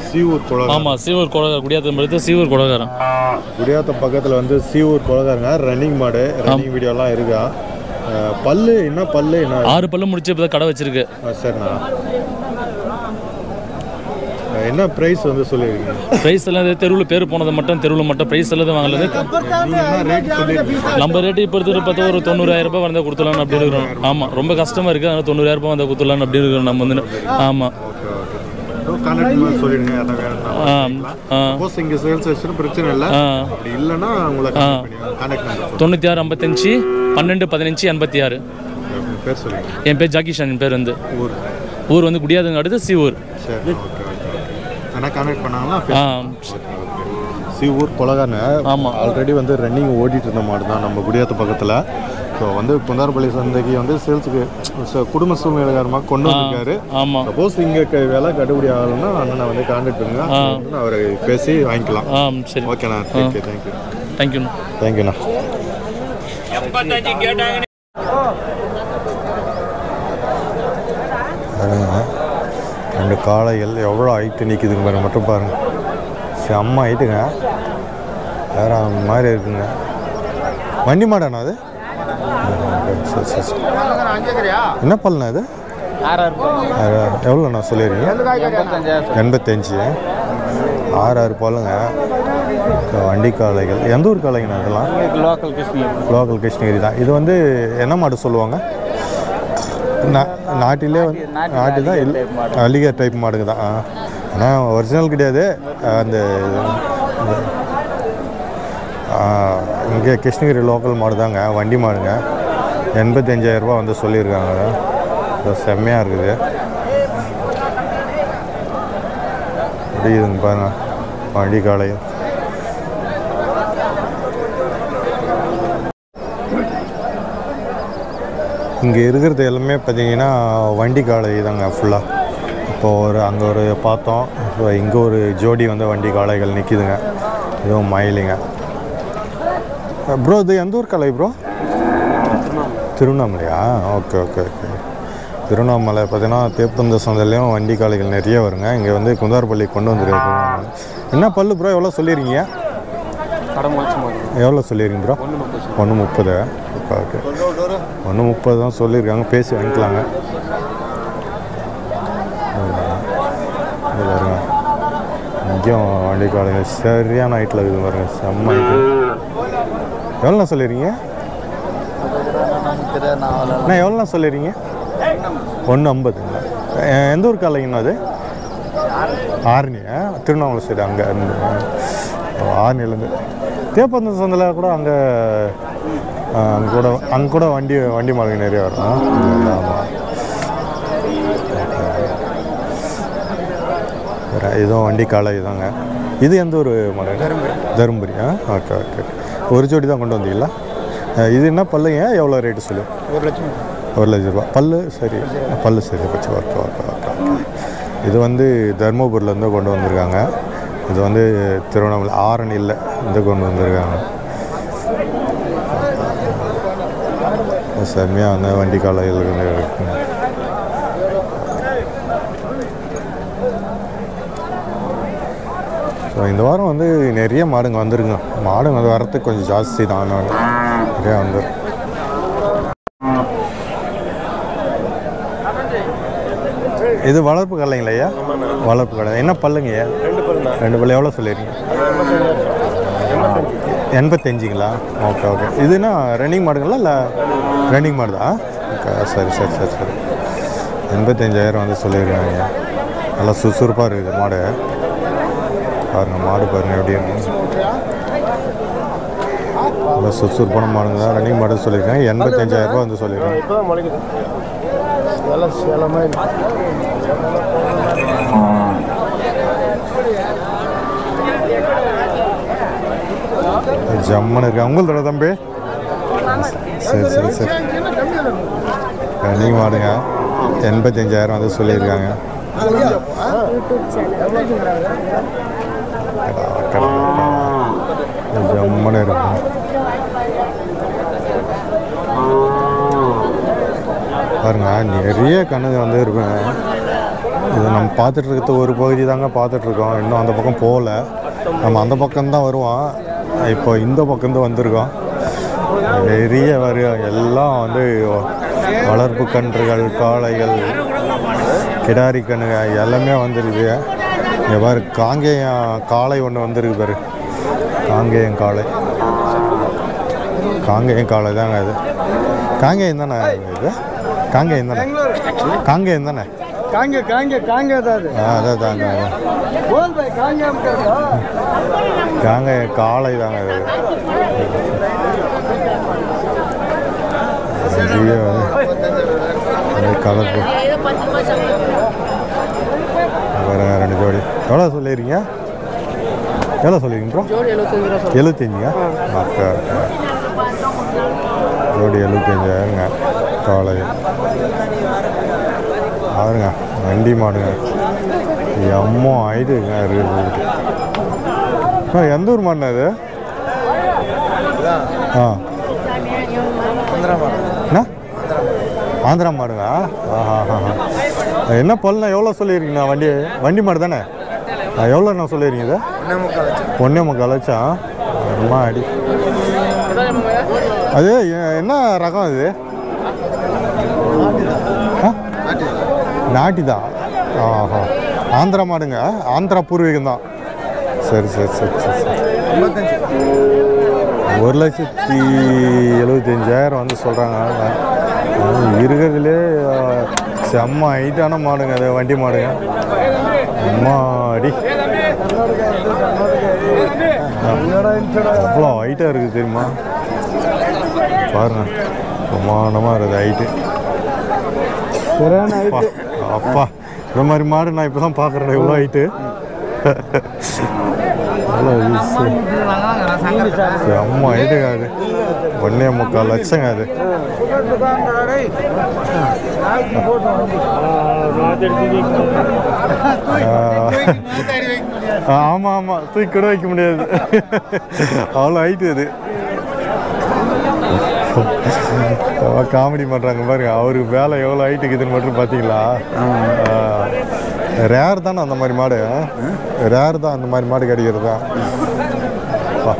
சீவூர் குளம் ஆமாம் சீவூர் கொலகாரம் குடியாத்தம்படுத்து சீவூர் கொலகாரம் குடியாத்த பக்கத்தில் வந்து சீவூர் குளக்காரங்க ரன்னிங் மாடு ரன்னிங் வீடியோலாம் இருக்கா அஹ், பல்லு என்ன பல்லு என்ன ஆறு பல்லு முடிச்சு இப்போ கடை வச்சிருக்கு ஆ, சரிண்ணா அஹ், என்ன ப்ரைஸ் வந்து சொல்லியிருக்கீங்க ப்ரைஸ் எல்லாம் இது தெருவில் பேர் போனது மட்டும் தெருவில் மட்டும் ப்ரைஸ் எல்லாம் வாங்கலது நீங்கள் என்ன ரேட் சொல்லியிருக்கீங்க நம்ம ரேட்டு இப்போ எடுத்துகிட்டு பார்த்தா ஒரு தொண்ணூறாயிரம் ரூபாய் வந்தால் கொடுத்துடலான்னு அப்படி இருக்கிறோம் ஆமாம் ரொம்ப கஷ்டமாக இருக்குது அதனால் தொண்ணூறாயிரம் ரூபாய் வந்தால் கொடுத்துடலான்னு அப்படி இருக்கிறோம் நம்ம வந்து ஆமாம் ஓகே ஓகே கான்டாக்ட் மாதிரி சொல்லிடுங்க யாராவது வேணும்னா ஆ சப்போஸ் இங்கே சேல்ஸ் வச்சுன்னா பிரச்சனை இல்லை ஆ அப்படி இல்லைன்னா உங்களை கான்டாக்ட் நம்பர் தொண்ணூற்றி ஆறு ஐம்பத்தஞ்சு பன்னெண்டு பதினஞ்சு எண்பத்தி ஆறு உங்கள் பேர் சொல்லுங்க என் பேர் ஜாகிஷான் என் பேர் வந்து ஊர் ஊர் வந்து குடியாதுங்க அடுத்து சீவூர் சரி ஓகே ஓகே ஆனால் கான்டாக்ட் பண்ணாங்கன்னா ஆ சிவூர் கொலகாரங்க ஆமாம் ஆல்ரெடி வந்து ரன்னிங் ஓடிட்டு இருந்த மாடு தான் நம்ம குடியாத்த பக்கத்தில் ஸோ வந்து குந்தாரப்பள்ளி சந்தைக்கு வந்து சேல்ஸுக்கு ச- குடும்ப சூழ்நிலைகாரமாக கொண்டு வந்திருக்காரு ஆமாம் சப்போஸ் இங்கே விலை கட்டுப்படி ஆகலைன்னா அண்ணனை வந்து கான்டாக்ட் பண்ணுங்க நான் அவரை பேசி வாங்கிக்கலாம் ஆ சரி ஓகேண்ணா தேங்க்யூ தேங்க்யூ தேங்க்யூண்ணா தேங்க்யூண்ணா பாருங்க ரெண்டு காளைகள் எவ்வளோ ஹைட்டு நிற்குதுங்க பாருங்க மட்டும் பாருங்க செம்ம ஹைட்டுங்க வேற மாதிரி இருக்குங்க வண்டி மாடாண்ணா அது சரி சரி சரி என்ன பல்லுண்ணா இது எவ்வளோண்ணா சொல்லிடுறீங்க எண்பத்தஞ்சு ஆறு ஆறு பாலுங்க வண்டி காளைகள் எந்த ஊர் காளைங்கண்ணா இதெல்லாம் லோக்கல் கிருஷ்ணகிரி லோக்கல் கிருஷ்ணகிரி தான் இது வந்து என்ன மாடு சொல்லுவாங்க நா- நாட்டிலே வந்து நாட்டு தான் இல்லை அலிகர் டைப் மாடுங்க தான் ஆ. ஆனால் ஒரிஜினல் கிடையாது அந்த இங்கே கிருஷ்ணகிரி லோக்கல் மாடு தாங்க வண்டி மாடுங்க எண்பத்தஞ்சாயிரரூபா வந்து சொல்லியிருக்காங்க இது செம்மையாக இருக்குது முடியுதுங்க பாருங்க வண்டி காலையும் இங்கே இருக்கிறது எல்லாமே பார்த்தீங்கன்னா வண்டி காளை தாங்க ஃபுல்லாக இப்போ ஒரு அங்கே ஒரு பார்த்தோம் இப்போ இங்கே ஒரு ஜோடி வந்து வண்டி காளைகள் நிற்கிதுங்க இதுவும் மயிலுங்க ப்ரோ இது எந்த ஊர் காளை ப்ரோ திருவண்ணாமலையா ஓகே ஓகே ஓகே திருவண்ணாமலை பார்த்தீங்கன்னா தேப்பந்த சந்தையிலையும் வண்டி காளைகள் நிறைய வருங்க இங்கே வந்து குந்தார்பள்ளி கொண்டு வந்துருக்காங்க என்ன பல்லு ப்ரோ எவ்வளோ சொல்லியிருக்கீங்க கடை முடிச்சு மாதிரி எவ்வளோ சொல்லியிருக்கீங்க ப்ரோ ஒன்று முப்பது ஓகே ஓகே ஒன்று முப்பது தான் சொல்லியிருக்காங்க பேசி வாங்கிக்கலாங்க இது பாருங்க இங்கேயும் வண்டி காலைங்க சரியான ஹைட்டில் இருக்குது பாருங்க செம்ம ஹைட்டு எவ்வளோண்ணா சொல்லிடுறீங்க அண்ணா எவ்வளோண்ணா சொல்லிடுறீங்க ஒன்று ஐம்பதுங்களா எ- எந்த ஊர் காலைங்கண்ணா அது ஆரணியா திருவண்ணாமலை சைடு அங்கே அந்த ஆரணிலேருந்து தேப்பந்த சந்தில் கூட அங்கே அங்கே கூட அங்கே கூட வண்டி வண்டி மாடுங்க நிறைய வரும் ஆமாம் வேறு இதுவும் வண்டி காலை இதாங்க இது எந்த ஒரு மாடு தருமபுரி ஆ ஓகே ஓகே ஒரு ஜோடி தான் கொண்டு வந்தீங்களா அஹ் இது என்ன பல்லுங்க எவ்வளோ ரேட்டு சொல்லு ஒரு லட்சம் ஒரு லட்ச ரூபா பல்லு சரி பல்லு சரி பச்சு ஓகே ஓகே ஓகே ஓகே இது வந்து தருமபுரிலேருந்து கொண்டு வந்திருக்காங்க இது வந்து திருவண்ணாமலை ஆரணியில் இருந்து கொண்டு வந்திருக்காங்க செம்மையாக வந்து வண்டி காலைகள் இருக்குங்க ஸோ இந்த வாரம் வந்து நிறைய மாடுங்க வந்துருங்க மாடுங்க வந்து வரத்துக்கு கொஞ்சம் ஜாஸ்தி தான் அதனால நிறையா வந்துடும் இது வளர்ப்பு கல்லைங்களா ஐயா வளர்ப்பு கடை என்ன பல்லுங்க ஐயா ரெண்டு பல்லு ரெண்டு பல்லு எவ்வளோ சொல்லிடுறீங்க எண்பத்தஞ்சுங்களா ஓகே ஓகே இதுனா ரன்னிங் மாடுங்களா இல்லை ரன்னிங் மாடு தான் ஓகே சரி சரி சரி சரி எண்பத்தஞ்சாயிரம் வந்து சொல்லியிருக்காங்க ஐயா நல்லா சுறுசுறுப்பாக இருக்குது மாடு பாருங்கள் மாடு பாருங்கள் எப்படி இருக்கு நல்லா சுறுசுறுப்பான மாடுங்க தான் ரன்னிங் மாடு சொல்லியிருக்காங்க எண்பத்தஞ்சாயிரம் ரூபாய் வந்து சொல்லியிருக்காங்க இப்போ தான் முளைக்குது நல்லா சேலமாக இருக்கு ஜம்முன்னு இருக்கு உங்களோட தம்பி சரி சரி சரி நீங்கள் மாடுங்க எண்பத்தஞ்சாயிரம் வந்து சொல்லியிருக்காங்க கடா, கடா, கடா. ஜம்முன்னு இருக்கும் பாருங்க நிறைய கண்ணுங்க வந்து இருக்குங்க இது நம்ம பார்த்துட்டு இருக்கிறது ஒரு பகுதி தாங்க பார்த்துட்ருக்கோம் இன்னும் அந்த பக்கம் போகல நம்ம அந்த பக்கம்தான் வருவோம் இப்போ இந்த பக்கம்தான் வந்திருக்கோம் நிறைய வரு எல்லாம் வந்து வளர்ப்பு கன்றுகள் காளைகள் கிடாரி கண்ணுங்க எல்லாமே வந்துருக்குது இங்கே பாரு காங்கேயம் காளை ஒன்று வந்திருக்கு பாரு காங்கேயம் காளை காங்கேயம் காளை தாங்க இது காங்கேயம் தானே இது காங்கேயம் தானே காங்கேயம் தானே காங்க காங்க காங்க தான் அது ஆ அதான் தாங்க போல் பாய் காங்க காங்கேயம் காளை தாங்க இது நிறைய கலர் பாருங்க ரெண்டு ஜோடி எவ்வளோ சொல்லிடுறீங்க எவ்வளோ சொல்லிருக்கீங்க ப்ரோ எழுபத்தஞ்சுங்க ஓகே ஓகே ஜோடி எழுபத்தஞ்சாயிரங்க காலை பாருங்க வண்டி மாடுங்க எம்மோ ஆயிடுங்க இருக்குது ஆ எந்த ஊர் மாடுண்ணா இது ஆ என்ன ஆந்திரா மாடுங்க ஆஹா ஆஹா என்ன பல்லுண்ணா எவ்வளோ சொல்லியிருக்கீங்கண்ணா வண்டி வண்டி மாடு தானே எவ்வளோண்ணா சொல்லியிருக்கீங்க இது ஒன்றே முக்கால் லட்சம் அம்மா அடி அது எ- என்ன ரகம் அது ஆ? நாட்டி தான் ஆஹா ஆந்திரா மாடுங்க ஆந்திரா பூர்வீகம் தான் சரி சரி சரி சரி சரி ஒரு லட்சத்தி எழுபத்தஞ்சாயிரம் வந்து சொல்கிறாங்க இருக்கிறதுலே செம்ம ஹைட்டான மாடுங்க அது வண்டி மாடுங்க அம்மாடி அவ்வளோ ஹைட்டாக இருக்குது தெரியுமா பாருங்க பிரமாண்டமாக இருக்குது ஹைட்டு சரியான அப்பா அப்பா இந்த மாதிரி மாடு நான் இப்போ தான் பார்க்குறேன் இவ்வளோ ஹைட்டு அவ்வளோ செம்ம ஹைட்டுங்க அது ஒன்றே முக்கால் லட்சங்க அது ஆமாம் ஆமாம் தூக்கி கூட வைக்க முடியாது அவ்வளோ ஹைட்டு அது காமெடி பண்ணுறாங்க பாருங்க அவருக்கு வேலை எவ்வளோ ஹைட்டுக்கு இதுன்னு மட்டும் பார்த்தீங்களா ரேர் தானே அந்த மாதிரி மாடு ரேர் தான் அந்த மாதிரி மாடு கிடைக்கிறது தான் அப்பா.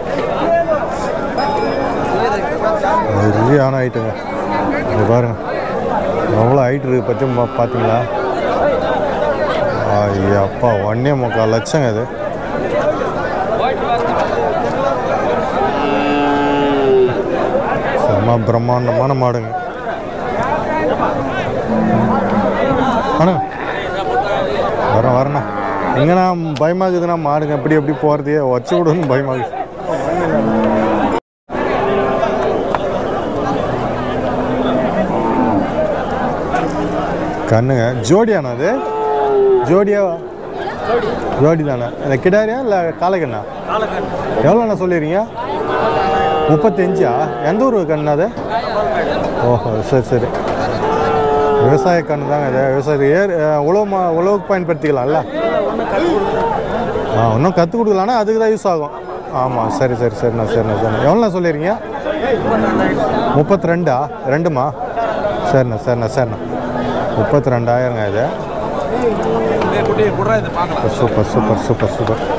சரியான ஹைட்டுங்க இங்க பாருங்க எவ்வளோ ஹைட் இருக்கு பற்றி பார்த்தீங்களா ஐயா அப்பா ஒன்னே முக்கால் லட்சங்க அது செம்ம பிரம்மாண்டமான மாடுங்க அண்ணா வரேன் வரேண்ணா எங்கண்ணா பயமாகுதுண்ணா மாடுங்க எப்படி எப்படி போகிறது வச்சு விடணும் பயமாகுது கண்ணுங்க ஜோடியாண்ணா அது ஜோடியா ஜோடி தானே இந்த கிடாரியா இல்லை காளைக்கண்ணா எவ்வளோண்ணா சொல்லிடுறீங்க முப்பத்தஞ்சா எந்த ஊர் கண்ணு அது ஓஹோ சரி சரி விவசாய கண்ணு தாங்க இது விவசாயத்துக்கு ஏர் அஹ், உழவு மா உழவுக்கு பயன்படுத்திக்கலாம்ல ஆ இன்னும் கற்றுக் கொடுக்கலான்னா அதுக்கு தான் யூஸ் ஆகும் ஆமாம் சரி சரி சரிண்ணா சரிண்ணா சரிண்ணா எவ்வளோண்ணா சொல்லிடுறீங்க முப்பத்தி ரெண்டா ரெண்டுமா சரிண்ணா சரிண்ணா சரிண்ணா முப்பத்தி ரெண்டாயிரங்க இது சூப்பர் சூப்பர் சூப்பர் சூப்பர்